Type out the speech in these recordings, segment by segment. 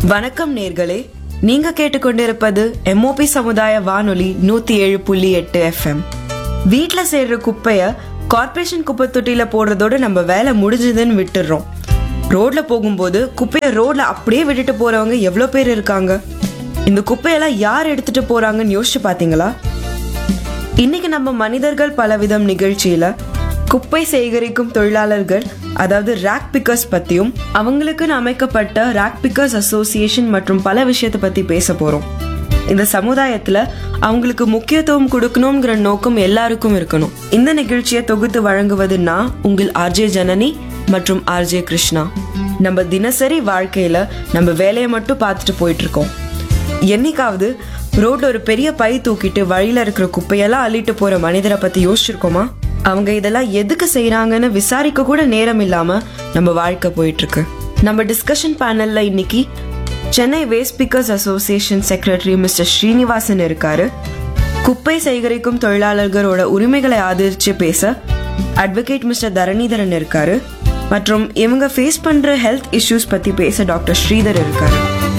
வணக்கம் நேர்களே நீங்க கேட்டுக்கொண்டிருப்பது எம்ஓபி சமுதாய வானொலி நூத்தி ஏழு புள்ளி எட்டு எஃப்எம் வீட்ல சேர்ற குப்பைய கார்ப்பரேஷன் குப்பை தொட்டியில போடுறதோட நம்ம வேலை முடிஞ்சதுன்னு விட்டுடுறோம் ரோட்ல போகும்போது குப்பைய ரோட்ல அப்படியே விட்டுட்டு போறவங்க எவ்வளவு பேர் இருக்காங்க இந்த குப்பையெல்லாம் யார் எடுத்துட்டு போறாங்கன்னு யோசிச்சு பாத்தீங்களா இன்னைக்கு நம்ம மனிதர்கள் பலவிதம் நிகழ்ச்சியில குப்பை சேகரிக்கும் தொழிலாளர்கள் அதாவது ரேக் பிக்கர்ஸ் பத்தியும் அவங்களுக்குன்னு அமைக்கப்பட்ட ரேக் பிக்கர்ஸ் அசோசியேஷன் மற்றும் பல விஷயத்தை பத்தி பேச போறோம் இந்த சமுதாயத்துல அவங்களுக்கு முக்கியத்துவம் கொடுக்கணுங்கிற நோக்கம் எல்லாருக்கும் இருக்கணும் இந்த நிகழ்ச்சியை தொகுத்து வழங்குவது நான் உங்கள் ஆர்ஜே ஜனனி மற்றும் ஆர்ஜே கிருஷ்ணா நம்ம தினசரி வாழ்க்கையில நம்ம வேலையை மட்டும் பார்த்துட்டு போயிட்டு இருக்கோம் என்னைக்காவது ரோட்ல ஒரு பெரிய பை தூக்கிட்டு வழியில இருக்கிற குப்பையெல்லாம் அள்ளிட்டு போற மனிதரை பத்தி யோசிச்சிருக்கோமா அவங்க இதெல்லாம் எதுக்கு செய்றாங்கன்னு விசாரிக்க கூட நேரம் இல்லாம நம்ம வாழ்க்கை போயிட்டு இருக்கு நம்ம டிஸ்கஷன் பேனல்ல இன்னைக்கு Chennai waste pickers association secretary mister Srinivasan இருக்காரு குப்பை சேகரிக்கும் தொழிலாளர்களோட உரிமைகளை ஆதரிச்சு பேச அட்வொகேட் மிஸ்டர் தரணிதரன் இருக்காரு மற்றும் இவங்க ஃபேஸ் பண்ற ஹெல்த் இஷ்யூஸ் பத்தி பேச டாக்டர் ஸ்ரீதர் இருக்காரு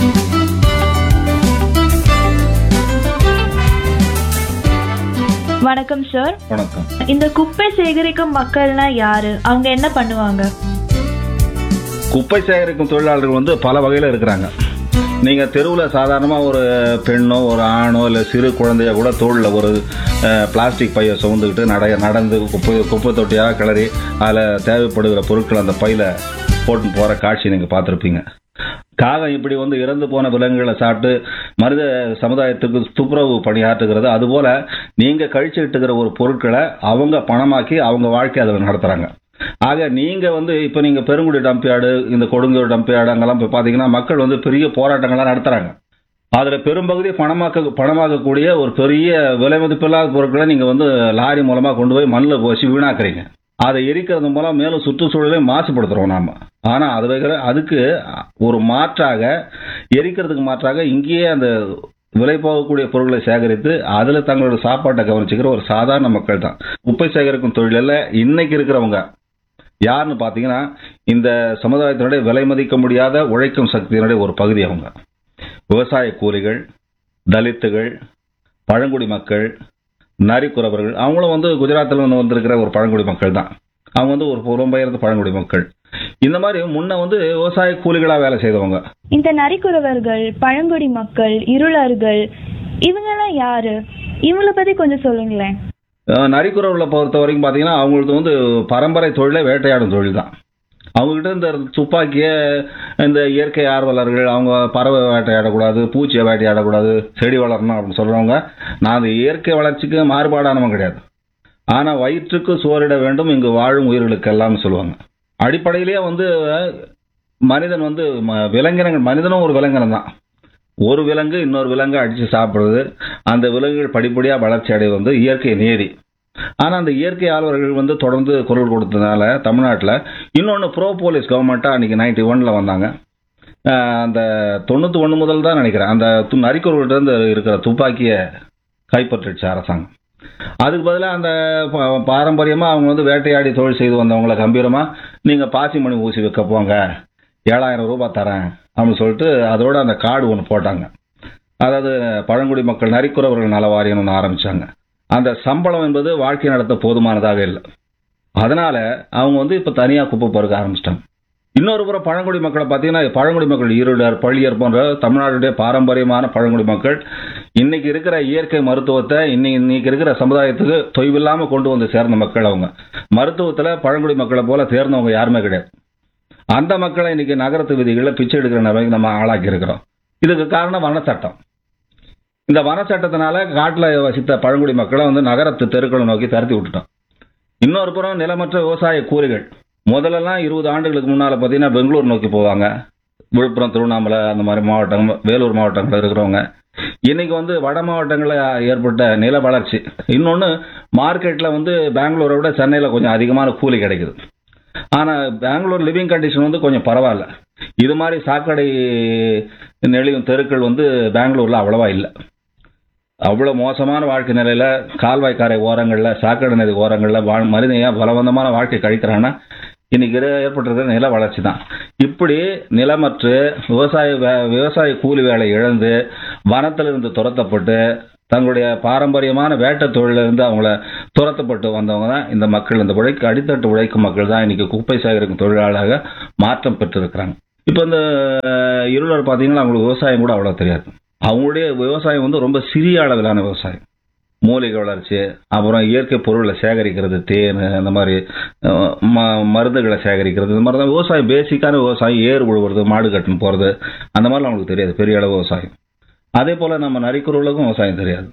வணக்கம் சார் வணக்கம் இந்த குப்பை சேகரிக்கும் மக்கள்னா யாரு அவங்க என்ன பண்ணுவாங்க குப்பை சேகரிக்கும் தொழிலாளர்கள் வந்து பல வகையில் இருக்கிறாங்க நீங்க தெருவில் சாதாரணமாக ஒரு பெண்ணோ ஒரு ஆணோ இல்லை சிறு குழந்தைய கூட தோளில் ஒரு அஹ், பிளாஸ்டிக் பையை சுமந்துக்கிட்டு நட நடந்து குப்பை குப்பை தொட்டியாக கிளறி அதில் தேவைப்படுகிற பொருட்கள் அந்த பையில போட்டு போகிற காட்சி நீங்கள் பார்த்துருப்பீங்க காகம் இப்படி வந்து இறந்து போன விலங்குகளை சாப்பிட்டு மனித சமுதாயத்துக்கு துப்புரவு பணியாற்றுகிறது அதுபோல நீங்க கழிச்சுக்கிட்டு இருக்கிற ஒரு பொருட்களை அவங்க பணமாக்கி அவங்க வாழ்க்கை அதில் நடத்துறாங்க ஆக நீங்க வந்து இப்ப நீங்க பெருங்குடி டம்பியாடு இந்த கொடுங்கூர் டம்பியாடு அங்கெல்லாம் போய் பாத்தீங்கன்னா மக்கள் வந்து பெரிய போராட்டங்கள்லாம் நடத்துறாங்க அதுல பெரும்பகுதி பணமாக்க பணமாக்கக்கூடிய ஒரு பெரிய விலை மதிப்பில்லாத பொருட்களை நீங்க வந்து லாரி மூலமா கொண்டு போய் மண்ணில் போச்சு வீணாக்குறீங்க அதை எரிக்கிறது மூலம் மேலும் சுற்றுச்சூழலை மாசுபடுத்துறோம் நாம ஆனா அது வைக்கிற- அதுக்கு ஒரு மாற்றாக எரிக்கிறதுக்கு மாற்றாக இங்கேயே அந்த விலை போகக்கூடிய பொருட்களை சேகரித்து அதுல தங்களோட சாப்பாட்டை கவனிச்சுக்கிற ஒரு சாதாரண மக்கள் தான் குப்பை சேகரிக்கும் தொழிலில் இன்னைக்கு இருக்கிறவங்க யாருன்னு பார்த்தீங்கன்னா இந்த சமுதாயத்தினுடைய விலை மதிக்க முடியாத உழைக்கும் சக்தியினுடைய ஒரு பகுதி அவங்க விவசாய கூலிகள் தலித்துகள் பழங்குடி மக்கள் நரிக்குறவர்கள் அவங்களும் வந்து குஜராத்தில் வந்து வந்திருக்கிற ஒரு பழங்குடி மக்கள் தான் அவங்க வந்து ஒரு புலம்பெயர்ந்த பழங்குடி மக்கள் இந்த மாதிரி முன்ன வந்து விவசாய கூலிகளாக வேலை செய்தவங்க இந்த நரிக்குறவர்கள் பழங்குடி மக்கள் இருளர்கள் இவங்கெல்லாம் யாரு இவங்கள பத்தி கொஞ்சம் சொல்லுங்களேன் அஹ் நரிக்குறவர்களை பொறுத்த வரைக்கும் பார்த்தீங்கன்னா அவங்களுக்கு வந்து பரம்பரை தொழிலே வேட்டையாடும் தொழில் தான் அவங்ககிட்ட இந்த துப்பாக்கிய இந்த இயற்கை ஆர்வலர்கள் அவங்க பறவை வேட்டையாடக்கூடாது பூச்சியை வேட்டையாடக்கூடாது செடி வளரணும் அப்படின்னு சொல்றவங்க நான் அந்த இயற்கை வளர்ச்சிக்கு மாறுபாடானவன் கிடையாது ஆனால் வயிற்றுக்கு சோறிட வேண்டும் இங்கு வாழும் உயிர்களுக்கு எல்லாம் சொல்லுவாங்க அடிப்படையிலேயே வந்து மனிதன் வந்து ம- விலங்கினங்கள் மனிதனும் ஒரு விலங்கினம் தான் ஒரு விலங்கு இன்னொரு விலங்கை அடித்து சாப்பிடுறது அந்த விலங்குகள் படிப்படியாக வளர்ச்சி அடைவது வந்து இயற்கை நீதி ஆனால் அந்த இயற்கை ஆர்வலர்கள் வந்து தொடர்ந்து குரல் கொடுத்ததுனால தமிழ்நாட்டில் இன்னொன்று ப்ரோ போலீஸ் கவர்மெண்ட்டாக அன்றைக்கி நைன்டி ஒனில் வந்தாங்க ஆஹ் அந்த தொண்ணூற்றி ஒன்று முதல் தான் நினைக்கிறேன் அந்த து- நரிக்குறவர்கள்ட்ட இருந்து இருக்கிற துப்பாக்கியை கைப்பற்றிடுச்சு அரசாங்கம் அதுக்கு பதிலாக அந்த பா- பாரம்பரியமா அவங்க வந்து வேட்டையாடி தொழில் செய்து வந்தவங்கள கம்பீரமா நீங்க பாசிமணி ஊசி வைக்க போங்க ஏழாயிரம் ரூபாய் தரேன் அப்படின்னு சொல்லிட்டு அதோட அந்த கார்டு ஒன்று போட்டாங்க அதாவது பழங்குடி மக்கள் நரிக்குறவர்கள் நல வாரியம்னு ஒன்று ஆரம்பிச்சாங்க அந்த சம்பளம் என்பது வாழ்க்கை நடத்த போதுமானதாக இல்லை அதனால அவங்க வந்து இப்ப தனியா குப்பை பொறுக்க ஆரம்பிச்சிட்டாங்க இன்னொரு புறம் பழங்குடி மக்களை பார்த்தீங்கன்னா பழங்குடி மக்கள் ஈரோடர் பள்ளியர் போன்ற தமிழ்நாட்டுடைய பாரம்பரியமான பழங்குடி மக்கள் இன்னைக்கு இருக்கிற இயற்கை மருத்துவத்தை இன்னைக்கு இன்னைக்கு இருக்கிற சமுதாயத்துக்கு தொய்வில்லாம கொண்டு வந்து சேர்ந்த மக்கள் அவங்க மருத்துவத்துல பழங்குடி மக்களை போல தேர்ந்தவங்க யாருமே கிடையாது அந்த மக்களை இன்னைக்கு நகரத்து விதிகளில் பிச்சை எடுக்கிற நிலைமைக்கு நம்ம ஆளாக்கி இருக்கிறோம் இதுக்கு காரணம் வனச்சட்டம் இந்த வனச்சட்டத்தினால காட்டுல வசித்த பழங்குடி மக்களை வந்து நகரத்து தெருக்களை நோக்கி தரத்தி விட்டுட்டோம் இன்னொரு புறம் நிலமற்ற விவசாய கூலிகள் முதல்லலாம் இருபது ஆண்டுகளுக்கு முன்னால பார்த்தீங்கன்னா பெங்களூர் நோக்கி போவாங்க விழுப்புரம் திருவண்ணாமலை அந்த மாதிரி மாவட்டம் வேலூர் மாவட்டங்கள் இருக்கிறவங்க இன்னைக்கு வந்து வட மாவட்டங்களில் ஏற்பட்ட நில வளர்ச்சி இன்னொன்று மார்க்கெட்டில் வந்து பெங்களூரை விட சென்னையில் கொஞ்சம் அதிகமான கூலி கிடைக்குது ஆனால் பெங்களூர் லிவிங் கண்டிஷன் வந்து கொஞ்சம் பரவாயில்ல இது மாதிரி சாக்கடை நெளியும் தெருக்கள் வந்து பெங்களூரில் அவ்வளவா இல்லை அவ்வளோ மோசமான வாழ்க்கை நிலையில கால்வாய் கரை ஓரங்களில் சாக்கடை நதி ஓரங்களில் வாழ் மனிதன் ஏன் பலவந்தமான வாழ்க்கை கழிக்கிறான்னா இன்னைக்கு இரு- ஏற்பட்டிருக்கிற நில வளர்ச்சி தான் இப்படி நிலமற்று விவசாய வே- விவசாய கூலி வேலை இழந்து வனத்திலிருந்து துரத்தப்பட்டு தங்களுடைய பாரம்பரியமான வேட்டை தொழிலிருந்து அவங்கள துரத்தப்பட்டு வந்தவங்க தான் இந்த மக்கள் இந்த உழைக்க அடித்தட்டு உழைக்கும் மக்கள் தான் இன்னைக்கு குப்பை சேகரிக்கும் தொழிலாளராக மாற்றம் பெற்றிருக்கிறாங்க இப்போ இந்த அஹ், இருளர் பார்த்தீங்கன்னா அவங்களுக்கு விவசாயம் கூட அவ்வளோ தெரியாது அவங்களுடைய விவசாயம் வந்து ரொம்ப சிறிய அளவிலான விவசாயம் மூலிகை வளர்ச்சி அப்புறம் இயற்கை பொருளை சேகரிக்கிறது தேன் அந்த மாதிரி அஹ், ம- மருந்துகளை சேகரிக்கிறது இந்த மாதிரி தான் விவசாயம் பேசிக்கான விவசாயம் ஏர் உழுவுறது மாடு கட்டுன்னு போகிறது அந்த மாதிரிலாம் அவங்களுக்கு தெரியாது பெரிய அளவு விவசாயம் அதே போல் நம்ம நரிக்குறவர்களுக்கும் விவசாயம் தெரியாது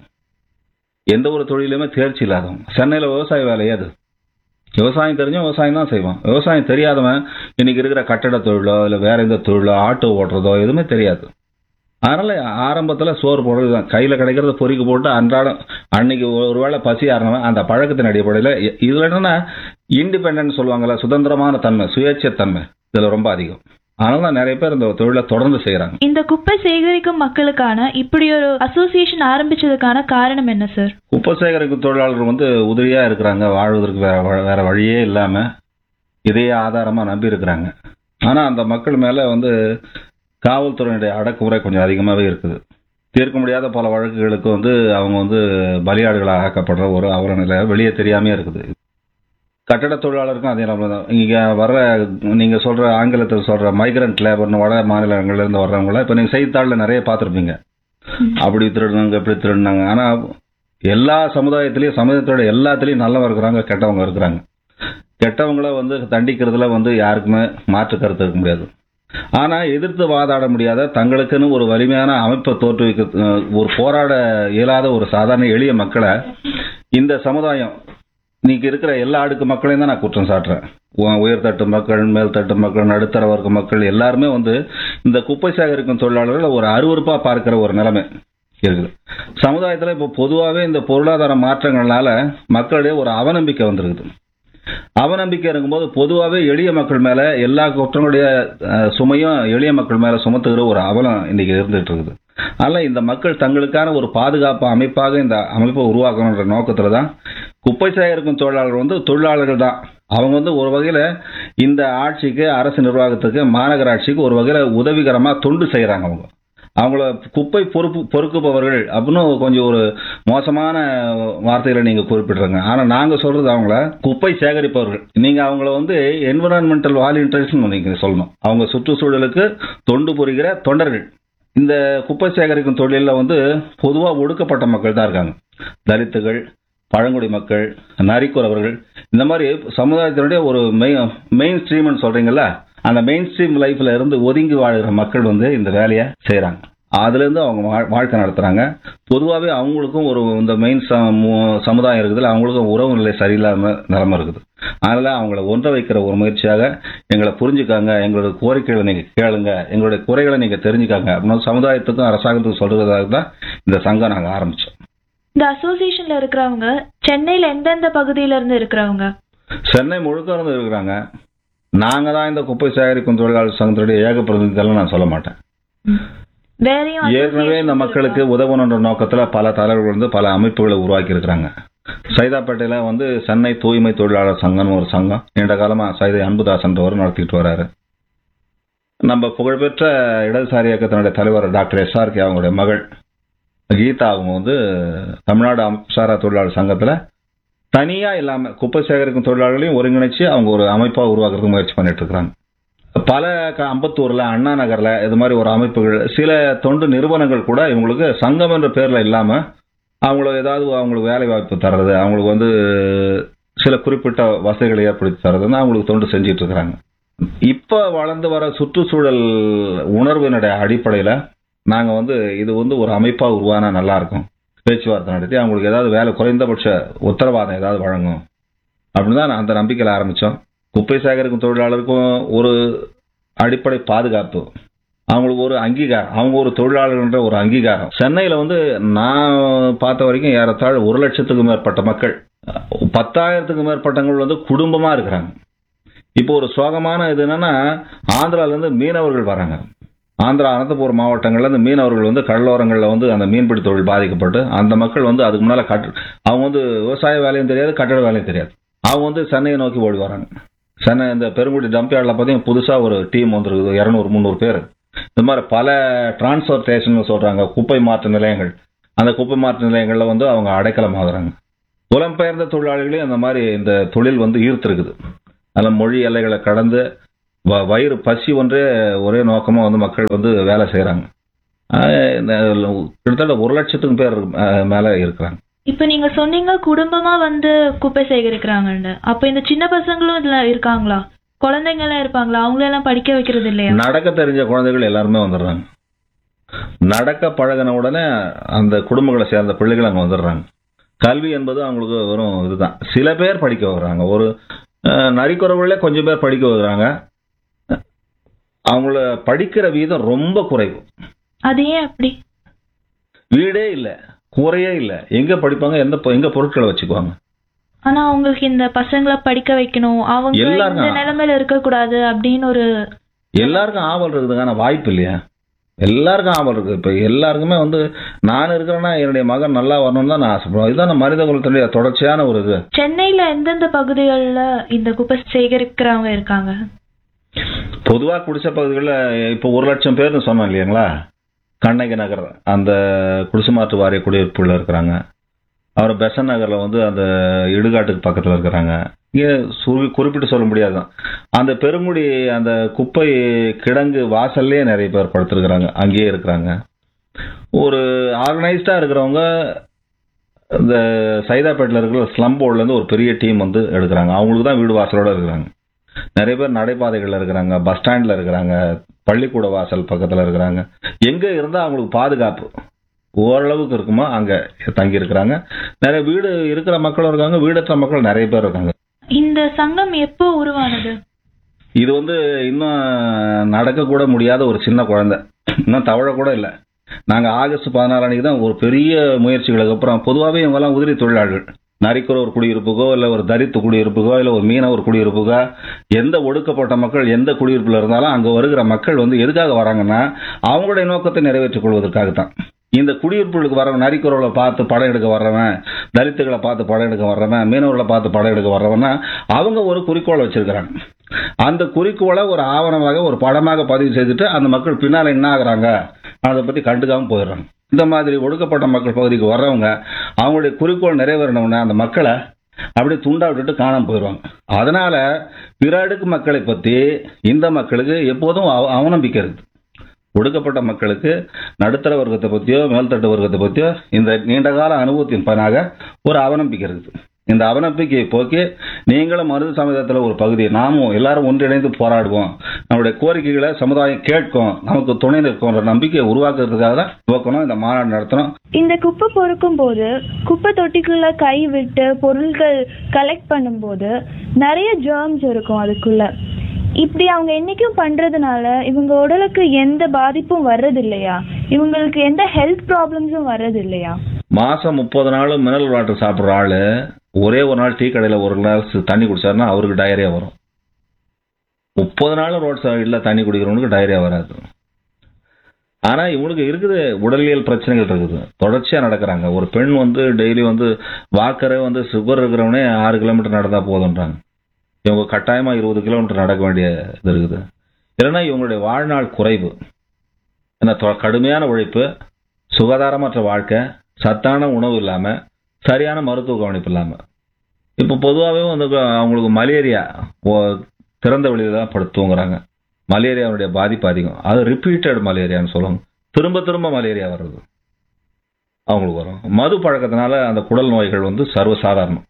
எந்த ஒரு தொழிலுமே தேர்ச்சி இல்லாதவங்க சென்னையில் விவசாய வேலை ஏது விவசாயம் தெரிஞ்சும் விவசாயம் தான் செய்வான் விவசாயம் தெரியாதவன் இன்னைக்கு இருக்கிற கட்டட தொழிலோ இல்லை வேற எந்த தொழிலோ ஆட்டோ ஓட்டுறதோ எதுவுமே தெரியாது அதனால ஆரம்பத்தில் சோறு போடுறது தான் கையில் கிடைக்கிறத பொறிக்கு போட்டு அன்றாடம் அன்னைக்கு ஒருவேளை பசி ஆறனவன் அந்த பழக்கத்தின் அடிப்படையில் இ- இதுல என்னன்னா இண்டிபெண்டன்ட் சொல்லுவாங்கல்ல சுதந்திரமான தன்மை சுயேட்சை தன்மை இதில் ரொம்ப அதிகம் அதனால தான் நிறைய பேர் இந்த தொழிலை தொடர்ந்து செய்கிறாங்க இந்த குப்பை சேகரிக்கும் மக்களுக்கான இப்படி ஒரு அசோசியேஷன் ஆரம்பிச்சதுக்கான காரணம் என்ன சார் குப்பை சேகரிக்கும் தொழிலாளர்கள் வந்து உதவியாக இருக்கிறாங்க வாழ்வதற்கு வேற வ- வேற வழியே இல்லாமல் இதையே ஆதாரமாக நம்பி இருக்கிறாங்க ஆனால் அந்த மக்கள் மேலே வந்து காவல்துறையினுடைய அடக்குமுறை கொஞ்சம் அதிகமாகவே இருக்குது தீர்க்க முடியாத பல வழக்குகளுக்கு வந்து அவங்க வந்து பலியாடுகளாக ஆக்கப்படுற ஒரு அவல நிலை வெளியே தெரியாமே இருக்குது கட்டட தொழிலாளருக்கும் அதே நம்ம தான் இங்கே வர்ற நீங்கள் சொல்கிற ஆங்கிலத்தில் சொல்கிற மைக்ரண்ட் லேபர்னு வட மாநிலங்கள்லேருந்து வர்றவங்கள இப்போ நீங்கள் செய்தித்தாளில் நிறைய பார்த்துருப்பீங்க அப்படி திருடுனாங்க இப்படி திருடுனாங்க ஆனால் எல்லா சமுதாயத்திலையும் சமுதாயத்தோட எல்லாத்துலேயும் நல்லவங்க இருக்கிறாங்க கெட்டவங்க இருக்கிறாங்க கெட்டவங்கள வந்து தண்டிக்கிறதுல வந்து யாருக்குமே மாற்று கருத்து இருக்க முடியாது ஆனால் எதிர்த்து வாதாட முடியாத தங்களுக்குன்னு ஒரு வலிமையான அமைப்பை தோற்றுவிக்க அஹ், ஒரு போராட இயலாத ஒரு சாதாரண எளிய மக்களை இந்த சமுதாயம் இன்னைக்கு இருக்கிற எல்லா அடுக்கு மக்களையும் தான் நான் குற்றம் சாட்டுறேன் உ- உயர்தட்டு மக்கள் மேல்தட்டு மக்கள் நடுத்தர வர்க்க மக்கள் எல்லாருமே வந்து இந்த குப்பை சேகரிக்கும் தொழிலாளர்கள் ஒரு அருவருப்பா பார்க்கிற ஒரு நிலைமை இருக்குது சமுதாயத்தில் இப்போ பொதுவாகவே இந்த பொருளாதார மாற்றங்கள்னால மக்களிடையே ஒரு அவநம்பிக்கை வந்திருக்குது அவநம்பிக்கை இருக்கும்போது பொதுவாகவே எளிய மக்கள் மேல எல்லா குற்றங்களுடைய அஹ், சுமையும் எளிய மக்கள் மேல சுமத்துகிற ஒரு அவலம் இன்னைக்கு இருந்துட்டு இருக்குது அதனால இந்த மக்கள் தங்களுக்கான ஒரு பாதுகாப்பு அமைப்பாக இந்த அமைப்பை உருவாக்கணுன்ற நோக்கத்துல தான் குப்பை சேகரிக்கும் தொழிலாளர்கள் வந்து தொழிலாளர்கள் தான் அவங்க வந்து ஒரு வகையில இந்த ஆட்சிக்கு அரசு நிர்வாகத்துக்கு மாநகராட்சிக்கு ஒரு வகையில உதவிகரமா தொண்டு செய்யறாங்க அவங்க அவங்கள குப்பை பொறுப்பு பொறுக்குபவர்கள் அப்படின்னு கொஞ்சம் ஒரு மோசமான வார்த்தைகளை நீங்க குறிப்பிடுறாங்க ஆனா நாங்க சொல்றது அவங்கள குப்பை சேகரிப்பவர்கள் நீங்க அவங்கள வந்து என்விரான்மெண்டல் வாலண்டியர்ஸ் நீங்க சொல்லணும் அவங்க சுற்றுச்சூழலுக்கு தொண்டு புரிகிற தொண்டர்கள் இந்த குப்பை சேகரிக்கும் தொழிலில் வந்து பொதுவாக ஒடுக்கப்பட்ட மக்கள் தான் இருக்காங்க தலித்துகள் பழங்குடி மக்கள் நரிக்குறவர்கள் இந்த மாதிரி சமுதாயத்தினுடைய ஒரு மெயின் மெயின் ஸ்ட்ரீம்னு சொல்றீங்கல்ல அந்த மெயின் ஸ்ட்ரீம் லைஃப்ல இருந்து ஒதுங்கி வாழ்கிற மக்கள் வந்து இந்த வேலையை செய்கிறாங்க அதுலேருந்து அவங்க வா- வாழ்க்கை நடத்துகிறாங்க பொதுவாகவே அவங்களுக்கும் ஒரு இந்த மெயின் சமுதாயம் இருக்குதுல்ல அவங்களுக்கும் உறவு நிலை சரியில்லாம நிலைமை இருக்குது அதனால அவங்கள ஒன்ற வைக்கிற ஒரு முயற்சியாக எங்களை புரிஞ்சுக்காங்க எங்களோட கோரிக்கைகளை நீங்க கேளுங்க எங்களுடைய குறைகளை நீங்க தெரிஞ்சுக்காங்க அப்படின்னு சமுதாயத்துக்கும் அரசாங்கத்துக்கும் சொல்றதுக்காக தான் இந்த சங்கம் நாங்க ஆரம்பிச்சோம் இந்த அசோசியேஷன்ல இருக்கிறவங்க சென்னையில எந்தெந்த பகுதியில இருந்து இருக்கிறவங்க சென்னை முழுக்க இருந்து இருக்கிறாங்க நாங்க தான் இந்த குப்பை சேகரிக்கும் தொழிலாளர் சங்கத்துடைய ஏக பிரதிநிதிகள் நான் சொல்ல மாட்டேன் வேறையும் ஏற்கனவே இந்த மக்களுக்கு உதவணுன்ற நோக்கத்துல பல தலைவர்கள் வந்து பல அமைப்புகளை உருவாக்கி இருக்கிறாங்க சைதாப்பேட்டையில வந்து சென்னை தூய்மை தொழிலாளர் சங்கம்னு ஒரு சங்கம் நீண்ட காலமா சைதை அன்புதாசன்றவர் நடத்திட்டு வராரு நம்ம புகழ்பெற்ற இடதுசாரி இயக்கத்தினுடைய தலைவர் டாக்டர் எஸ் ஆர் கே அவங்களுடைய மகள் கீதா அவங்க வந்து தமிழ்நாடு அமைப்புசாரா தொழிலாளர் சங்கத்துல தனியா இல்லாம குப்பை சேகரிக்கும் தொழிலாளர்களையும் ஒருங்கிணைச்சு அவங்க ஒரு அமைப்பா உருவாக்குறதுக்கு முயற்சி பண்ணிட்டு இருக்காங்க பல க- அம்பத்தூர்ல அண்ணா நகர்ல இது மாதிரி ஒரு அமைப்புகள் சில தொண்டு நிறுவனங்கள் கூட இவங்களுக்கு சங்கம் என்ற பேர்ல இல்லாம அவங்களுக்கு ஏதாவது அவங்களுக்கு வேலை வாய்ப்பு தர்றது அவங்களுக்கு வந்து சில குறிப்பிட்ட வசதிகளை ஏற்படுத்தி தர்றதுன்னு அவங்களுக்கு தொண்டு செஞ்சிட்டு இருக்கிறாங்க இப்ப வளர்ந்து வர சுற்றுச்சூழல் உணர்வினுடைய அடிப்படையில நாங்க வந்து இது வந்து ஒரு அமைப்பா உருவானா நல்லா இருக்கும் பேச்சுவார்த்தை நடத்தி அவங்களுக்கு ஏதாவது வேலை குறைந்தபட்ச உத்தரவாதம் ஏதாவது வழங்கும் அப்படின்னு தான் அந்த நம்பிக்கையில் ஆரம்பிச்சோம் குப்பை சேகரிக்கும் தொழிலாளருக்கும் ஒரு அடிப்படை பாதுகாப்பு அவங்களுக்கு ஒரு அங்கீகாரம் அவங்க ஒரு தொழிலாளர்ன்ற ஒரு அங்கீகாரம் சென்னையில் வந்து நான் பார்த்த வரைக்கும் ஏறத்தாழ ஒரு லட்சத்துக்கும் மேற்பட்ட மக்கள் பத்தாயிரத்துக்கும் மேற்பட்டவங்க வந்து குடும்பமா இருக்கிறாங்க இப்போ ஒரு சோகமான இது என்னன்னா ஆந்திரால இருந்து மீனவர்கள் வராங்க ஆந்திரா அனந்தபுரம் மாவட்டங்கள்ல இருந்து மீனவர்கள் வந்து கடலோரங்களில் வந்து அந்த மீன்பிடி தொழில் பாதிக்கப்பட்டு அந்த மக்கள் வந்து அதுக்கு முன்னால கட் அவங்க வந்து விவசாய வேலையும் தெரியாது கட்டட வேலையும் தெரியாது அவங்க வந்து சென்னையை நோக்கி ஓடி வராங்க சென்னை இந்த பெருங்குடி டம்ப்யார்டில் பார்த்தீங்கன்னா புதுசாக ஒரு டீம் வந்துருக்குது இரநூறு முந்நூறு பேர் இந்த மாதிரி பல டிரான்ஸ்பர் ஸ்டேஷன் சொல்கிறாங்க குப்பை மாற்று நிலையங்கள் அந்த குப்பை மாற்று நிலையங்களில் வந்து அவங்க அடைக்கலம் ஆகுறாங்க புலம்பெயர்ந்த தொழிலாளிகளையும் அந்த மாதிரி இந்த தொழில் வந்து ஈர்த்திருக்குது அதில் மொழி எல்லைகளை கடந்து வ- வயிறு பசி ஒன்றே ஒரே நோக்கமாக வந்து மக்கள் வந்து வேலை செய்கிறாங்க கிட்டத்தட்ட ஒரு லட்சத்துக்கு பேர் அஹ், மேலே இருக்கிறாங்க இப்போ நீங்க சொன்னீங்க குடும்பமா வந்து குப்பை சேகரிக்கிறாங்கன்னு அப்ப இந்த சின்ன பசங்களும் இதுல இருக்காங்களா குழந்தைங்க எல்லாம் இருப்பாங்களா அவங்களெல்லாம் படிக்க வைக்கிறது இல்லையா நடக்க தெரிஞ்ச குழந்தைகள் எல்லாருமே வந்துடுறாங்க நடக்க பழகின உடனே அந்த குடும்பங்களை சேர்ந்த பிள்ளைகள் அங்கே வந்துடுறாங்க கல்வி என்பது அவங்களுக்கு வெறும் இதுதான் சில பேர் படிக்க வைக்கிறாங்க ஒரு அஹ், நரிக்குறவுகளே கொஞ்சம் பேர் படிக்க வைக்கிறாங்க அவங்கள படிக்கிற வீதம் ரொம்ப குறைவு அது ஏன் அப்படி வீடே இல்லை குறையே இல்லை எங்க படிப்பாங்க எந்த பொ- எங்க பொருட்களை வச்சுக்குவாங்க ஆனா அவங்களுக்கு இந்த பசங்களை படிக்க வைக்கணும் அவங்க எல்லாருக்கும். இந்த நிலைமையில இருக்க கூடாது அப்படின்னு ஒரு எல்லாருக்கும் ஆவல் இருக்குதுக்கான வாய்ப்பு இல்லையா எல்லாருக்கும் ஆவல் இருக்கு இப்ப எல்லாருக்குமே வந்து நான் இருக்கிறேன்னா என்னுடைய மகன் நல்லா வரணும்னு தான் நான் ஆசைப்படுவேன் இதுதான் மனித குலத்தினுடைய தொடர்ச்சியான ஒரு இது சென்னையில எந்தெந்த பகுதிகளில் இந்த குப்பை சேகரிக்கிறவங்க இருக்காங்க பொதுவா குடிசை பகுதிகளில் இப்போ ஒரு லட்சம் பேர்னு சொன்னோம் இல்லைங்களா கண்ணகி நகர் அந்த குடிசுமாற்று வாரிய குடியிருப்புல இருக்கிறாங்க அப்புறம் பெசன் நகர்ல வந்து அந்த இடுகாட்டுக்கு பக்கத்துல இருக்கிறாங்க இங்கே சுரு குறிப்பிட்டு சொல்ல முடியாதுதான் அந்த பெருங்குடி அந்த குப்பை கிடங்கு வாசல்லே நிறைய பேர் படுத்திருக்கிறாங்க அங்கேயே இருக்கிறாங்க ஒரு ஆர்கனைஸ்டா இருக்கிறவங்க இந்த சைதாப்பேட்டில் இருக்கிற ஸ்லம் இருந்து ஒரு பெரிய டீம் வந்து எடுக்கிறாங்க அவங்களுக்கு தான் வீடு வாசலோட இருக்கிறாங்க நிறைய பேர் நடைபாதைகள்ல இருக்கிறாங்க பஸ் ஸ்டாண்ட்ல இருக்கிறாங்க பள்ளிக்கூட வாசல் பக்கத்துல இருக்கிறாங்க எங்க இருந்தா அவங்களுக்கு பாதுகாப்பு ஓரளவுக்கு இருக்குமோ அங்க தங்கி இருக்கிறாங்க நிறைய வீடு இருக்கிற மக்களும் இருக்காங்க வீடற்ற மக்கள் நிறைய பேர் இருக்காங்க இந்த சங்கம் எப்போ உருவானது இது வந்து இன்னும் நடக்க கூட முடியாத ஒரு சின்ன குழந்தை இன்னும் தவழ கூட இல்லை நாங்க ஆகஸ்ட் பதினாறு அன்னைக்கு தான் ஒரு பெரிய முயற்சிகளுக்கு அப்புறம் பொதுவாகவே இவங்கெல்லாம் உதிரி தொழிலாளர்கள் நரிக்குற ஒரு குடியிருப்புக்கோ இல்லை ஒரு தரித்து குடியிருப்புக்கோ இல்லை ஒரு மீன ஒரு குடியிருப்புக்கோ எந்த ஒடுக்கப்பட்ட மக்கள் எந்த குடியிருப்புல இருந்தாலும் அங்கே வருகிற மக்கள் வந்து எதுக்காக வராங்கன்னா அவங்களுடைய நோக்கத்தை நிறைவேற்றிக் கொள்வதற்காகத்தான் இந்த குடியிருப்புகளுக்கு வரவன் நரிக்குறவளை பார்த்து படம் எடுக்க வர்றவன் தலித்துகளை பார்த்து படம் எடுக்க வர்றவன் மீனவர்களை பார்த்து படம் எடுக்க வர்றவன்னா அவங்க ஒரு குறிக்கோளை வச்சிருக்கிறாங்க அந்த குறிக்கோளை ஒரு ஆவணமாக ஒரு படமாக பதிவு செய்துட்டு அந்த மக்கள் பின்னால என்ன ஆகுறாங்க அதை பத்தி கண்டுக்காம போயிடுறாங்க இந்த மாதிரி ஒடுக்கப்பட்ட மக்கள் பகுதிக்கு வர்றவங்க அவங்களுடைய குறிக்கோள் நிறைவேறணும்னா அந்த மக்களை அப்படியே துண்டா விட்டுட்டு காணாம போயிடுவாங்க அதனால பிற அடுக்கு மக்களை பத்தி இந்த மக்களுக்கு எப்போதும் அவ- அவநம்பிக்கை இருக்கு ஒடுக்கப்பட்ட மக்களுக்கு நடுத்தர வர்க்கத்தை பத்தியோ மேல்தட்டு வர்க்கத்தை பத்தியோ இந்த நீண்டகால அனுபவத்தின் பயனாக ஒரு அவநம்பிக்கை இருக்குது இந்த அவநம்பிக்கையை போக்கி நீங்களும் மருது சமுதாயத்தில் ஒரு பகுதி நாமும் எல்லாரும் ஒன்றிணைந்து போராடுவோம் நம்மளுடைய கோரிக்கைகளை சமுதாயம் கேட்கும் நமக்கு துணை நிற்கும்ன்ற நம்பிக்கையை உருவாக்குறதுக்காக தான் துவக்கணும் இந்த மாநாடு நடத்தணும் இந்த குப்பை பொறுக்கும் போது குப்பை தொட்டிக்குள்ள கை விட்டு பொருட்கள் கலெக்ட் பண்ணும்போது நிறைய ஜெர்ம்ஸ் இருக்கும் அதுக்குள்ள இப்படி அவங்க என்னைக்கும் பண்றதுனால இவங்க உடலுக்கு எந்த பாதிப்பும் வர்றது இல்லையா இவங்களுக்கு எந்த ஹெல்த் ப்ராப்ளம்ஸும் வர்றது இல்லையா மாசம் முப்பது நாள் மினரல் வாட்டர் சாப்பிட்ற ஆளு ஒரே ஒரு நாள் டீ கடையில் ஒரு கிளாஸ் தண்ணி குடிச்சாருன்னா அவருக்கு டயரியா வரும் முப்பது நாள் ரோட் சைடில் தண்ணி குடிக்கிறவனுக்கு டயரியா வராது ஆனா இவங்களுக்கு இருக்குது உடலியல் பிரச்சனைகள் இருக்குது தொடர்ச்சியா நடக்கிறாங்க ஒரு பெண் வந்து டெய்லி வந்து வாக்கரே வந்து சுகர் இருக்கிறவனே ஆறு கிலோமீட்டர் நடந்தா போதுன்றாங்க இவங்க கட்டாயமா இருபது கிலோமீட்டர் நடக்க வேண்டிய இது இருக்குது இல்லைன்னா இவங்களுடைய வாழ்நாள் குறைவு ஏன்னா தொ- கடுமையான உழைப்பு சுகாதாரமற்ற வாழ்க்கை சத்தான உணவு இல்லாம சரியான மருத்துவ கவனிப்பு இல்லாம இப்போ பொதுவாகவே வந்து க- அவங்களுக்கு மலேரியா ஓ- திறந்த வெளியில தான் படுத்து தூங்குறாங்க மலேரியாவுடைய பாதிப்பு அதிகம் அது ரிப்பீட்டட் மலேரியான்னு சொல்லுவாங்க திரும்ப திரும்ப மலேரியா வர்றது அவங்களுக்கு வரும் மது பழக்கத்தினால அந்த குடல் நோய்கள் வந்து சர்வசாதாரணம்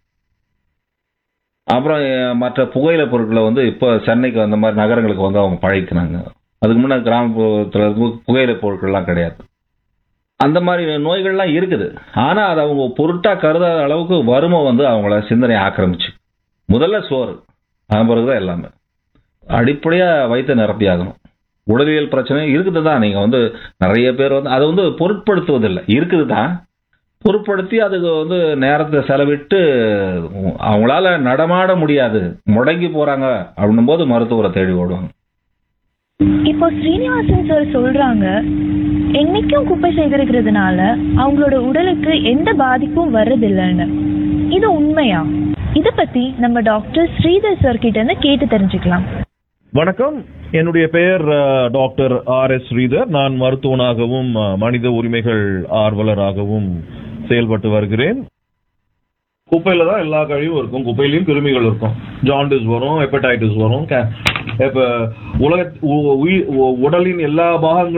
அப்புறம் எ- மற்ற புகையிலை பொருட்களை வந்து இப்போ சென்னைக்கு அந்த மாதிரி நகரங்களுக்கு வந்து அவங்க பழகிக்கிறாங்க அதுக்கு முன்னே கிராமப்புறத்தில் இருக்கும் புகையிலை பொருட்கள்லாம் கிடையாது அந்த மாதிரி நோய்கள்லாம் இருக்குது ஆனா அது அவங்க பொருட்டா கருதாத அளவுக்கு வறுமை வந்து அவங்கள சிந்தனை ஆக்கிரமிச்சு முதல்ல சோறு அதன் பிறகுதான் எல்லாமே அடிப்படையா வயிற்று நிரப்பி ஆகணும் உடலியல் பிரச்சனை இருக்குது தான் நீங்க வந்து நிறைய பேர் வந்து அதை வந்து பொருட்படுத்துவதில்லை இருக்குது தான் பொருட்படுத்தி அதுக்கு வந்து நேரத்தை செலவிட்டு அவங்களால நடமாட முடியாது முடங்கி போறாங்க அப்படின்னும் போது மருத்துவரை தேடி ஓடுவாங்க இப்போ ஸ்ரீனிவாசன் சார் சொல்றாங்க என்னைக்கும் குப்பை சேகரிக்கிறதுனால அவங்களோட உடலுக்கு எந்த பாதிப்பும் வர்றதில்லைன்னு இது உண்மையா இதை பத்தி நம்ம டாக்டர் ஸ்ரீதர் சார் கிட்ட இருந்து கேட்டு தெரிஞ்சுக்கலாம் வணக்கம் என்னுடைய பெயர் அஹ், டாக்டர் ஆர் எஸ் ஸ்ரீதர் நான் மருத்துவனாகவும் அஹ், மனித உரிமைகள் ஆர்வலராகவும் செயல்பட்டு வருகிறேன் குப்பையில தான் எல்லா கழிவும் இருக்கும் குப்பையிலயும் கிருமிகள் இருக்கும் ஜாண்டிஸ் வரும் ஹெப்படைட்டிஸ் வரும் கே- இப்ப உலக உ- உயிர் உடலின் எல்லா பாகங்களும்